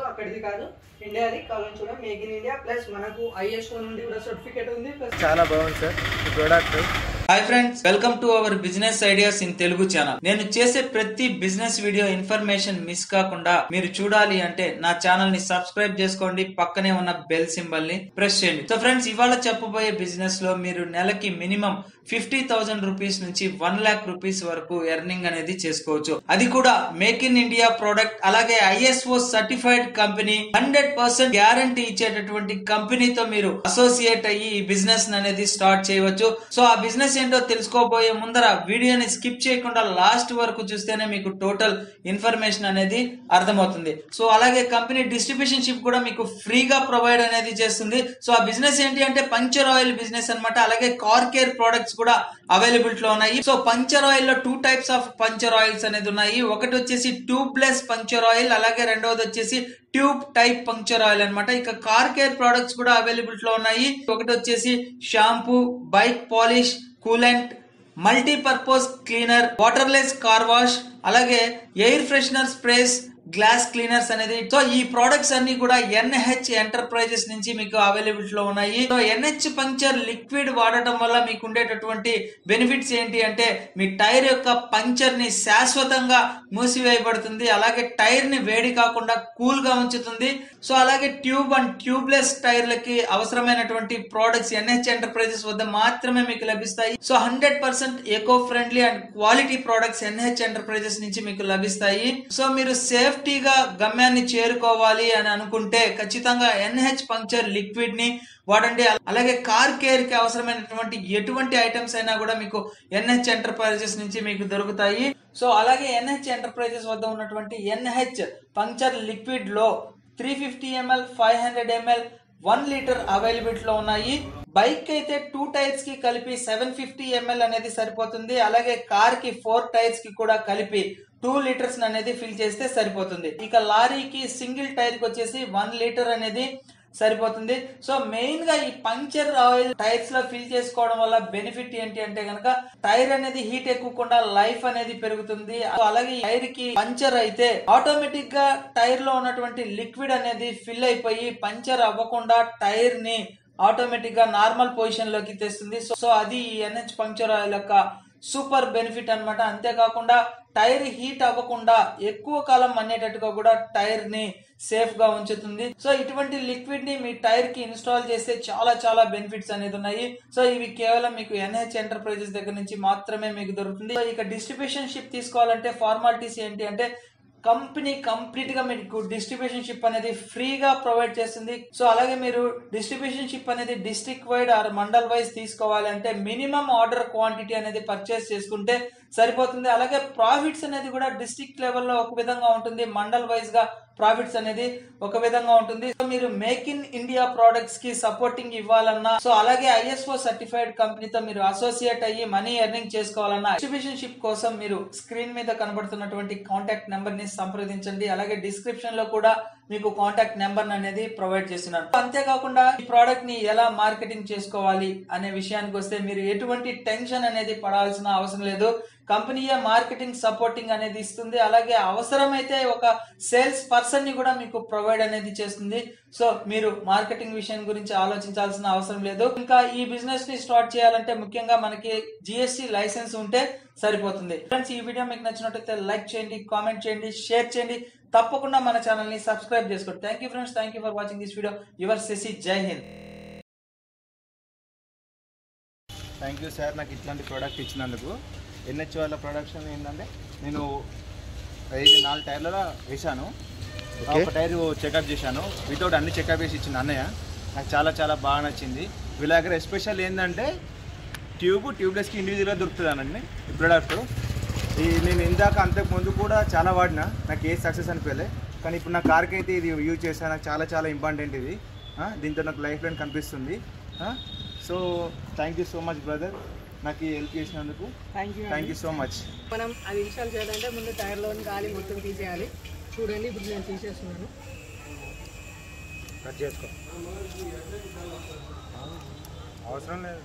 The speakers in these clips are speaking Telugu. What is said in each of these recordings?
అక్కడిది కాదు ఇండియాది కావాలని చూడండి మేక్ ఇన్ ఇండియా ప్లస్ మనకు ఐఎస్ఓ నుండి కూడా సర్టిఫికేట్ ఉంది ప్లస్ చాలా బాగుంది సార్ ఈ product hi friends welcome to our business ideas in Telugu channel నేను చేసే ప్రతి బిజినెస్ వీడియో ఇన్ఫర్మేషన్ మిస్ కాకుండా మీరు చూడాలి అంటే నా ఛానల్ ని సబ్స్క్రైబ్ చేసుకోండి పక్కనే ఉన్న బెల్ సింబల్ ని ప్రెస్ చేయండి సో ఫ్రెండ్స్ ఇవాళ చెప్పబోయే బిజినెస్ లో మీరు నెలకి మినిమం ఫిఫ్టీ థౌసండ్ రూపీస్ నుంచి వన్ లాక్ రూపీస్ వరకు ఎర్నింగ్ అనేది చేసుకోవచ్చు అది కూడా మేక్ ఇన్ ఇండియా ప్రోడక్ట్ అలాగే ISO certified company hundred percent guarantee ఇచ్చేటటువంటి కంపెనీతో మీరు అసోసియేట్ అయ్యి ఈ బిజినెస్ అనేది స్టార్ట్ చేయవచ్చు సో ఆ బిజినెస్ ఏంటో తెలుసుకోబోయే ముందర వీడియోని స్కిప్ చేయకుండా లాస్ట్ వరకు చూస్తేనే మీకు టోటల్ ఇన్ఫర్మేషన్ అనేది అర్థమవుతుంది సో అలాగే కంపెనీ డిస్ట్రిబ్యూషన్ షిప్ కూడా మీకు ఫ్రీగా ప్రొవైడ్ అనేది చేస్తుంది సో ఆ బిజినెస్ ఏంటి అంటే పంచర్ ఆయిల్ బిజినెస్ అన్నమాట అలాగే కార్ కేర్ ప్రొడక్ట్స్ కూడా అవైలబిలిటీ లో ఉన్నాయి సో పంచర్ ఆయిల్ లో two types of puncture oils అనేది ఉన్నాయి ఒకటి వచ్చేసి ట్యూబ్లెస్ పంచర్ ఆయిల్ అలాగే రెండవది వచ్చేసి ట్యూబ్ టైప్ పంక్చర్ ఆయిల్ అన్నమాట ఇక కార్ కేర్ ప్రొడక్ట్స్ కూడా అవైలబిలిటీ లో ఉన్నాయి ఒకటి వచ్చేసి shampoo bike polish coolant multipurpose cleaner waterless car wash అలాగే air freshener sprays glass cleaners అనేది సో ఈ ప్రొడక్ట్స్ అన్ని కూడా ఎన్హెచ్ ఎంటర్ప్రైజెస్ నుంచి మీకు అవైలబిలిటీ లో ఉన్నాయి సో ఎన్హెచ్ పంక్చర్ లిక్విడ్ వాడటం వల్ల మీకు ఉండేటటువంటి బెనిఫిట్స్ ఏంటి అంటే మీ టైర్ యొక్క పంక్చర్ ని శాశ్వతంగా మూసివేయబడుతుంది అలాగే టైర్ ని వేడి కాకుండా కూల్ గా ఉంచుతుంది సో అలాగే ట్యూబ్ అండ్ ట్యూబ్లెస్ టైర్లకి అవసరమైనటువంటి ప్రోడక్ట్స్ ఎన్హెచ్ ఎంటర్ప్రైజెస్ వద్ద మాత్రమే మీకు లభిస్తాయి so hundred percent eco friendly and quality products NH enterprises నుంచి మీకు లభిస్తాయి సో మీరు సేఫ్టీగా గమ్యాన్ని చేరుకోవాలి అని అనుకుంటే ఖచ్చితంగా ఎన్హెచ్ పంక్చర్ లిక్విడ్ ని వాడండి అలాగే కార్ కేర్ కి అవసరమైనటువంటి ఎటువంటి ఐటమ్స్ అయినా కూడా మీకు ఎన్హెచ్ ఎంటర్ప్రైజెస్ నుంచి మీకు దొరుకుతాయి సో అలాగే ఎన్హెచ్ ఎంటర్ప్రైజెస్ వద్ద ఉన్నటువంటి ఎన్హెచ్ పంక్చర్ లిక్విడ్ లో three fifty ML five hundred ML one litre availability లో ఉన్నాయి బైక్ అయితే టూ టైర్స్ కి కలిపి సెవెన్ ఫిఫ్టీ ఎంఎల్ అనేది సరిపోతుంది అలాగే కార్ కి ఫోర్ టైర్స్ కి కూడా కలిపి టూ లీటర్స్ అనేది ఫిల్ చేస్తే సరిపోతుంది ఇక లారీకి సింగిల్ టైర్ కి వచ్చేసి వన్ లీటర్ అనేది సరిపోతుంది సో మెయిన్ గా ఈ పంక్చర్ ఆయిల్ టైర్స్ లో ఫిల్ చేసుకోవడం వల్ల బెనిఫిట్ ఏంటి అంటే గనక టైర్ అనేది హీట్ ఎక్కువకుండా లైఫ్ అనేది పెరుగుతుంది సో అలాగే ఈ టైర్ కి పంచర్ అయితే ఆటోమేటిక్ గా టైర్ లో ఉన్నటువంటి లిక్విడ్ అనేది ఫిల్ అయిపోయి పంచర్ అవ్వకుండా టైర్ ని ఆటోమేటిక్ గా నార్మల్ పొజిషన్ లోకి తెస్తుంది సో సో అది ఈ ఎన్హెచ్ పంక్చర్ ఆయిల్ యొక్క సూపర్ బెనిఫిట్ అన్నమాట అంతేకాకుండా టైర్ హీట్ అవ్వకుండా ఎక్కువ కాలం మన్నేటట్టుగా కూడా టైర్ ని సేఫ్ గా ఉంచుతుంది సో ఇటువంటి లిక్విడ్ ని మీ టైర్ కి ఇన్స్టాల్ చేస్తే చాలా చాలా బెనిఫిట్స్ అనేది ఉన్నాయి సో ఇవి కేవలం మీకు ఎన్హెచ్ ఎంటర్ప్రైజెస్ దగ్గర నుంచి మాత్రమే మీకు దొరుకుతుంది సో ఇక డిస్ట్రిబ్యూషన్ షిప్ తీసుకోవాలంటే ఫార్మాలిటీస్ ఏంటి అంటే కంపెనీ కంప్లీట్ గా మీకు డిస్ట్రిబ్యూషన్ షిప్ అనేది ఫ్రీగా ప్రొవైడ్ చేస్తుంది సో అలాగే మీరు డిస్ట్రిబ్యూషన్ షిప్ అనేది district wide or mandal wise తీసుకోవాలి అంటే మినిమం ఆర్డర్ క్వాంటిటీ అనేది పర్చేస్ చేసుకుంటే సరిపోతుంది అలాగే ప్రాఫిట్స్ అనేది కూడా డిస్ట్రిక్ట్ లెవెల్లో ఒక విధంగా ఉంటుంది మండల్ వైజ్ గా ప్రాఫిట్స్ అనేది ఒక విధంగా ఉంటుంది సో మీరు మేక్ ఇన్ ఇండియా ప్రొడక్ట్స్ కి సపోర్టింగ్ ఇవ్వాలన్నా సో అలాగే ఐఎస్ఓ సర్టిఫైడ్ కంపెనీతో మీరు అసోసియేట్ అయ్యి మనీ ఎర్నింగ్ చేసుకోవాలన్నా డిస్ట్రిబ్యూషన్ షిప్ కోసం మీరు స్క్రీన్ మీద కనబడుతున్నటువంటి కాంటాక్ట్ నెంబర్ ని సంప్రదించండి అలాగే డిస్క్రిప్షన్ లో కూడా మీకు కాంటాక్ట్ నెంబర్ అనేది ప్రొవైడ్ చేస్తున్నాను అంతేకాకుండా ఈ ప్రోడక్ట్ ని ఎలా మార్కెటింగ్ చేసుకోవాలి అనే విషయానికి వస్తే మీరు ఎటువంటి టెన్షన్ అనేది పడాల్సిన అవసరం లేదు కంపెనీయే మార్కెటింగ్ సపోర్టింగ్ అనేది ఇస్తుంది అలాగే అవసరమైతే ఒక సేల్స్ పర్సన్ ని కూడా మీకు ప్రొవైడ్ అనేది చేస్తుంది సో మీరు మార్కెటింగ్ విషయం గురించి ఆలోచించాల్సిన అవసరం లేదు ఇంకా ఈ బిజినెస్ ని స్టార్ట్ చేయాలంటే ముఖ్యంగా మనకి జిఎస్టి లైసెన్స్ ఉంటే సరిపోతుంది ఫ్రెండ్స్ ఈ వీడియో మీకు నచ్చినట్లయితే లైక్ చేయండి కామెంట్ చేయండి షేర్ చేయండి తప్పకుండా మన ఛానల్ ని సబ్స్క్రైబ్ చేసుకోండి thank you friends thank you for watching this video your Shashi Jai Hind thank you sir నాకు ఇట్లాంటి ప్రోడక్ట్ ఇచ్చినందుకు ఎన్హెచ్ వాళ్ళ ప్రొడక్షన్ ఏంటంటే నేను ఐదు నాలుగు టైర్లలో వేశాను ఒక టైర్ చెకప్ చేశాను వితౌట్ అన్ని చెకప్ చేసి ఇచ్చింది అన్నయ్య నాకు చాలా చాలా బాగా నచ్చింది వీళ్ళ దగ్గర ఎస్పెషల్ ఏంటంటే ట్యూబ్ ట్యూబ్లెస్కి ఇండివిజువల్గా దొరుకుతుంది అనండి ఈ ప్రోడక్ట్ ఈ నేను ఇందాక అంతకు ముందు కూడా చాలా వాడినా నాకు ఏ సక్సెస్ అనిపించలే కానీ ఇప్పుడు నా కార్కి అయితే ఇది యూజ్ చేశాను నాకు చాలా చాలా ఇంపార్టెంట్ ఇది ఆ, దీంతో నాకు లైఫ్ లైన్ కనిపిస్తుంది so thank you so much brother నాకు ఈ హెల్ప్ చేసినందుకు thank you thank you so much మనం అది ఇన్స్టాల్ చేయాలంటే ముందు టైర్లోని గాలి మొత్తం తీసేయాలి చూడండి ఇప్పుడు నేను తీసేస్తున్నాను కట్ చేసుకో అవసరం లేదు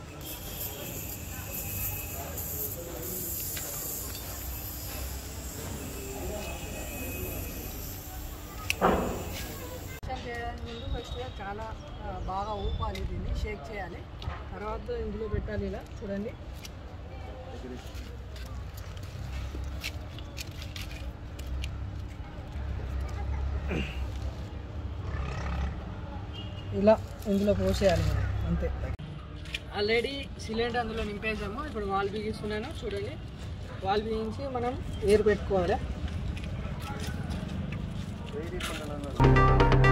మంచిగా చాలా ఆ, బాగా ఊపాలి దీన్ని షేక్ చేయాలి తర్వాత ఇందులో పెట్టాలి ఇలా చూడండి ఇలా ఇందులో పోసేయాలి మనం అంతే ఆల్రెడీ సిలిండర్ అందులో నింపేసాము ఇప్పుడు వాల్ బిగిస్తున్నాను చూడండి వాల్ బిగించి మనం ఎయిర్ పెట్టుకోవాలి వెయ్యి తీసుకుంటాను